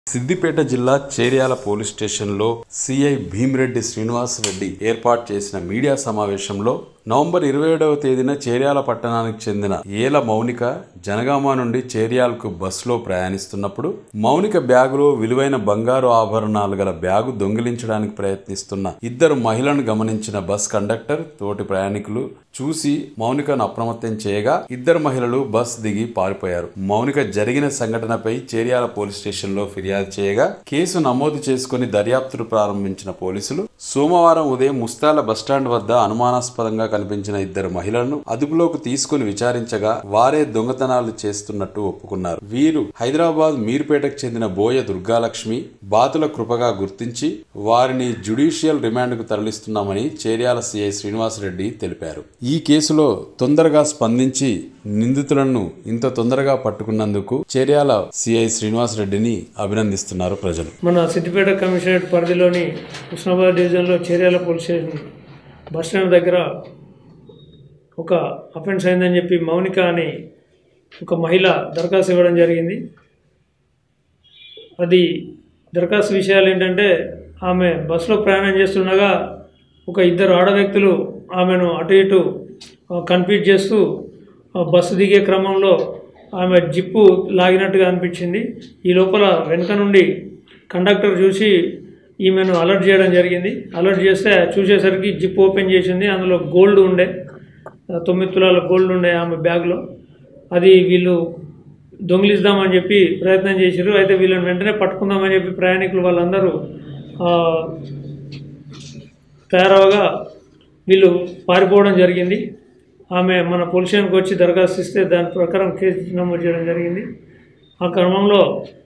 సిద్దిపేట జిల్లా చేర్యాల పోలీస్ స్టేషన్లో సిఐ భీమిరెడ్డి శ్రీనివాస్ రెడ్డి ఏర్పాటు చేసిన మీడియా సమావేశంలో నవంబర్ ఇరవై ఏడవ తేదీన చేర్యాల పట్టణానికి చెందిన ఏల మౌనిక జనగామ నుండి చేర్యాలకు బస్సులో ప్రయాణిస్తున్నప్పుడు మౌనిక బ్యాగులో విలువైన బంగారు ఆభరణాలు గల బ్యాగు దొంగిలించడానికి ప్రయత్నిస్తున్న ఇద్దరు మహిళలను గమనించిన బస్ కండక్టర్ తోటి ప్రయాణికులు చూసి మౌనికను అప్రమత్తం చేయగా ఇద్దరు మహిళలు బస్ దిగి పారిపోయారు మౌనిక జరిగిన సంఘటనపై చేర్యాల పోలీస్ స్టేషన్ లో ఫిర్యాదు చేయగా కేసు నమోదు చేసుకుని దర్యాప్తును ప్రారంభించిన పోలీసులు సోమవారం ఉదయం ముస్తాల బస్టాండ్ వద్ద అనుమానాస్పదంగా కనిపించిన ఇద్దరు మహిళలను అదుపులోకి తీసుకుని విచారించగా వారే దొంగతనాలు చేస్తున్నట్టు ఒప్పుకున్నారు వీరు హైదరాబాద్ మీర్పేటకు చెందిన బోయ దుర్గాలక్ష్మి బాతుల కృపగా గుర్తించి వారిని జ్యుడిషియల్ రిమాండ్కు తరలిస్తున్నామని చేర్యాల సిఐ శ్రీనివాసరెడ్డి తెలిపారు ఈ కేసులో తొందరగా స్పందించి నిందితులను ఇంత తొందరగా పట్టుకున్నందుకు చేర్యాల సిఐ శ్రీనివాసరెడ్డిని అభినందిస్తున్నారు ప్రజలు మన సిద్దిపేట కమిషనరేట్ పరిధిలోని ఉస్నాబాద్ డివిజన్లో Cheriyal police station bus stand దగ్గర ఒక అఫెన్స్ అయిందని చెప్పి మౌనిక అని ఒక మహిళ దరఖాస్తు ఇవ్వడం జరిగింది అది దరఖాస్తు విషయాలు ఏంటంటే ఆమె బస్సులో ప్రయాణం చేస్తుండగా ఒక ఇద్దరు ఆడ వ్యక్తులు ఆమెను అటు ఇటు కన్ఫ్యూజ్ చేస్తూ ఆ బస్సు దిగే క్రమంలో ఆమె జిప్పు లాగినట్టుగా అనిపించింది ఈ లోపల వెనుక నుండి కండక్టర్ చూసి ఈమెను అలర్ట్ చేయడం జరిగింది అలర్ట్ చేస్తే చూసేసరికి జిప్ ఓపెన్ చేసింది అందులో గోల్డ్ ఉండే ఆ, తొమ్మిది తులాల గోల్డ్ ఉండే ఆమె బ్యాగ్లో అది వీళ్ళు దొంగిలిద్దామని చెప్పి ప్రయత్నం చేశారు అయితే వీళ్ళని వెంటనే పట్టుకుందామని చెప్పి ప్రయాణికులు వాళ్ళందరూ ఆ, తయారవగా వీళ్ళు పారిపోవడం జరిగింది ఆమె మన పోలీస్ స్టేషన్కి వచ్చి దరఖాస్తు ఇస్తే దాని ప్రకారం కేసు నమోదు చేయడం జరిగింది ఆ క్రమంలో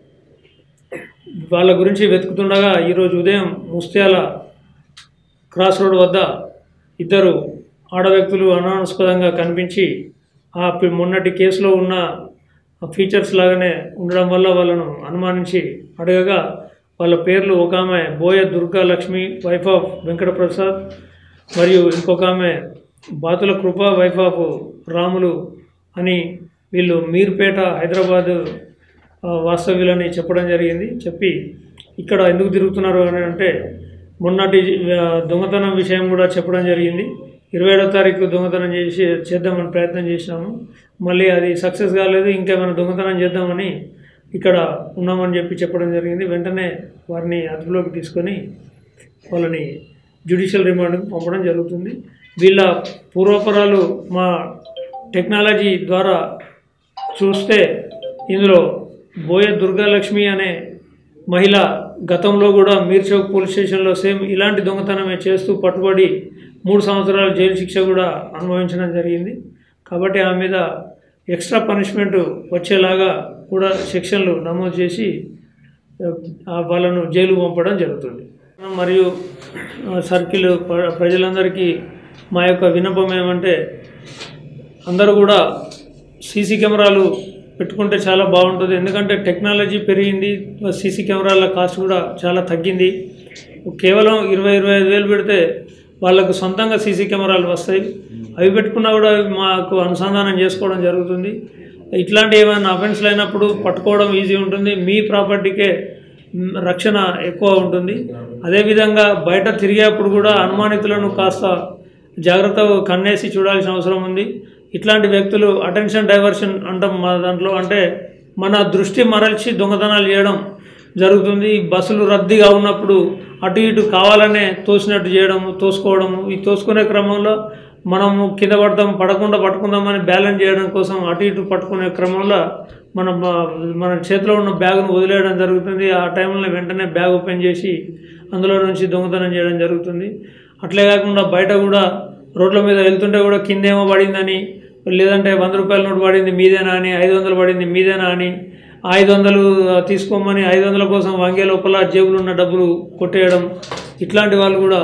వాళ్ళ గురించి వెతుకుతుండగా ఈరోజు ఉదయం ముస్త్యాల క్రాస్ రోడ్ వద్ద ఇద్దరు ఆడ వ్యక్తులు అనుమానాస్పదంగా కనిపించి ఆ పి- మొన్నటి కేసులో ఉన్న ఫీచర్స్ లాగానే ఉండడం వల్ల వాళ్ళను అనుమానించి అడగగా వాళ్ళ పేర్లు ఒక ఆమె బోయ దుర్గా లక్ష్మి వైఫ్ ఆఫ్ వెంకట ప్రసాద్ మరియు ఇంకొక ఆమె బాతుల కృప వైఫ్ ఆఫ్ రాములు అని వీళ్ళు మీర్పేట హైదరాబాదు ఆ, వాస్తవ్యులని చెప్పడం జరిగింది చెప్పి ఇక్కడ ఎందుకు తిరుగుతున్నారు అని అంటే మొన్నటి ఆ, దొంగతనం విషయం కూడా చెప్పడం జరిగింది ఇరవై ఏడో తారీఖు దొంగతనం చేసి చేద్దామని ప్రయత్నం చేసినాము మళ్ళీ అది సక్సెస్ కాలేదు ఇంకేమైనా దొంగతనం చేద్దామని ఇక్కడ ఉన్నామని చెప్పి చెప్పడం జరిగింది వెంటనే వారిని అదుపులోకి తీసుకొని వాళ్ళని జ్యుడిషియల్ రిమాండ్కి పంపడం జరుగుతుంది వీళ్ళ పూర్వపరాలు మా టెక్నాలజీ ద్వారా చూస్తే ఇందులో బోయ దుర్గాలక్ష్మి అనే మహిళ గతంలో కూడా మీర్ చౌక్ పోలీస్ స్టేషన్లో సేమ్ ఇలాంటి దొంగతనమే చేస్తూ పట్టుబడి మూడు సంవత్సరాల జైలు శిక్ష కూడా అనుభవించడం జరిగింది కాబట్టి ఆమె మీద ఎక్స్ట్రా పనిష్మెంట్ వచ్చేలాగా కూడా సెక్షన్లు నమోదు చేసి ఆ, వాళ్ళను జైలు పంపడం జరుగుతుంది మరియు ఆ, సర్కిల్ ప్ర- ప్రజలందరికీ మా యొక్క విన్నపం ఏమంటే అందరూ కూడా సీసీ కెమెరాలు పెట్టుకుంటే చాలా బాగుంటుంది ఎందుకంటే టెక్నాలజీ పెరిగింది సీసీ కెమెరాల కాస్ట్ కూడా చాలా తగ్గింది కేవలం ఇరవై ఇరవై ఐదు వేలు పెడితే వాళ్ళకు సొంతంగా సీసీ కెమెరాలు వస్తాయి అవి పెట్టుకున్నా కూడా మాకు అనుసంధానం చేసుకోవడం జరుగుతుంది ఇట్లాంటి ఏమైనా అఫెన్స్లు అయినప్పుడు పట్టుకోవడం ఈజీ ఉంటుంది మీ ప్రాపర్టీకే మ్, రక్షణ ఎక్కువ ఉంటుంది అదేవిధంగా బయట తిరిగేప్పుడు కూడా అనుమానితులను కాస్త జాగ్రత్తగా కన్నేసి చూడాల్సిన అవసరం ఉంది ఇట్లాంటి వ్యక్తులు అటెన్షన్ డైవర్షన్ అంటాం మా దాంట్లో అంటే మన దృష్టి మరల్చి దొంగతనాలు చేయడం జరుగుతుంది ఈ బస్సులు రద్దీగా ఉన్నప్పుడు అటు ఇటు కావాలనే తోసినట్టు చేయడం తోసుకోవడము ఈ తోసుకునే క్రమంలో మనము కింద పడతాం పడకుండా పట్టుకుందామని బ్యాలెన్స్ చేయడం కోసం అటు ఇటు పట్టుకునే క్రమంలో మన బ- మన చేతిలో ఉన్న బ్యాగును వదిలేయడం జరుగుతుంది ఆ టైంలో వెంటనే బ్యాగ్ ఓపెన్ చేసి అందులో నుంచి దొంగతనం చేయడం జరుగుతుంది అట్లే కాకుండా బయట కూడా రోడ్ల మీద వెళ్తుంటే కూడా కిందేమో పడిందని లేదంటే వంద రూపాయల నోటు పడింది మీదేనా అని ఐదు వందలు పడింది మీదేనా అని ఐదు వందలు తీసుకోమని ఐదు వందల కోసం వంగే లోపల జేబులో ఉన్న డబ్బులు కొట్టేయడం ఇట్లాంటి వాళ్ళు కూడా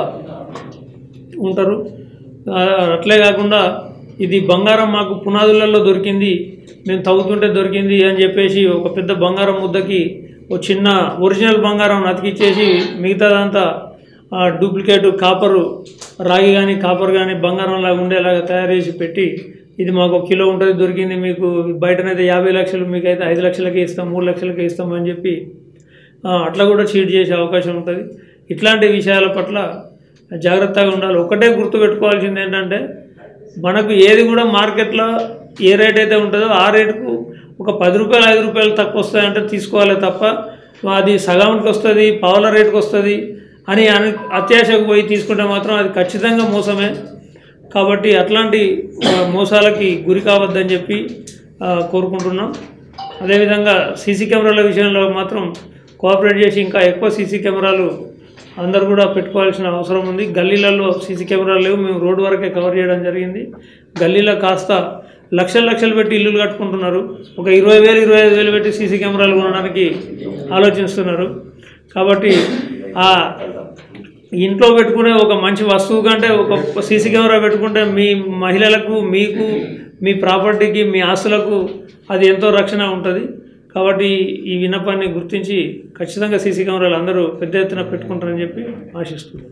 ఉంటారు ఆ, అట్లే కాకుండా ఇది బంగారం మాకు పునాదులలో దొరికింది మేము తవ్వుతుంటే దొరికింది అని చెప్పేసి ఒక పెద్ద బంగారం ముద్దకి ఒక చిన్న ఒరిజినల్ బంగారం అతికిచ్చేసి మిగతాదంతా ఆ, డూప్లికేట్ కాపరు రాగి కానీ కాపర్ కానీ బంగారం లాగా ఉండేలాగా తయారు చేసి పెట్టి ఇది మాకు ఒక కిలో ఉంటుంది దొరికింది మీకు బయటనైతే యాభై లక్షలు మీకైతే ఐదు లక్షలకే ఇస్తాం మూడు లక్షలకే ఇస్తాం అని చెప్పి ఆ, అట్లా కూడా చీట్ చేసే అవకాశం ఉంటుంది ఇట్లాంటి విషయాల పట్ల జాగ్రత్తగా ఉండాలి ఒకటే గుర్తుపెట్టుకోవాల్సింది ఏంటంటే మనకు ఏది కూడా మార్కెట్లో ఏ రేట్ అయితే ఉంటుందో ఆ రేటుకు ఒక పది రూపాయలు ఐదు రూపాయలు తక్కువ వస్తాయంటే తీసుకోవాలి తప్ప అది సగానికి వస్తుంది పావుల రేటుకి వస్తుంది అని అని అత్యాశకు పోయి తీసుకుంటే మాత్రం అది ఖచ్చితంగా మోసమే కాబట్టి అట్లాంటి ఆ, మోసాలకి గురి కావద్దని చెప్పి ఆ, కోరుకుంటున్నాం అదేవిధంగా సీసీ కెమెరాల విషయంలో మాత్రం కోఆపరేట్ చేసి ఇంకా ఎక్కువ సీసీ కెమెరాలు అందరు కూడా పెట్టుకోవాల్సిన అవసరం ఉంది గల్లీలలో సీసీ కెమెరాలు లేవు మేము రోడ్డు వరకే కవర్ చేయడం జరిగింది గల్లీలో కాస్త లక్షలు లక్షలు పెట్టి ఇల్లులు కట్టుకుంటున్నారు ఒక ఇరవై వేలు ఇరవై ఐదు వేలు పెట్టి సీసీ కెమెరాలు కొనడానికి ఆలోచిస్తున్నారు కాబట్టి ఆ ఇంట్లో పెట్టుకునే ఒక మంచి వస్తువు కంటే ఒక సీసీ కెమెరా పెట్టుకుంటే మీ మహిళలకు మీకు మీ ప్రాపర్టీకి మీ ఆస్తులకు అది ఎంతో రక్షణ ఉంటుంది కాబట్టి ఈ విన్నపాన్ని గుర్తించి ఖచ్చితంగా సీసీ కెమెరాలు అందరూ పెద్ద ఎత్తున పెట్టుకుంటారని చెప్పి ఆశిస్తున్నాను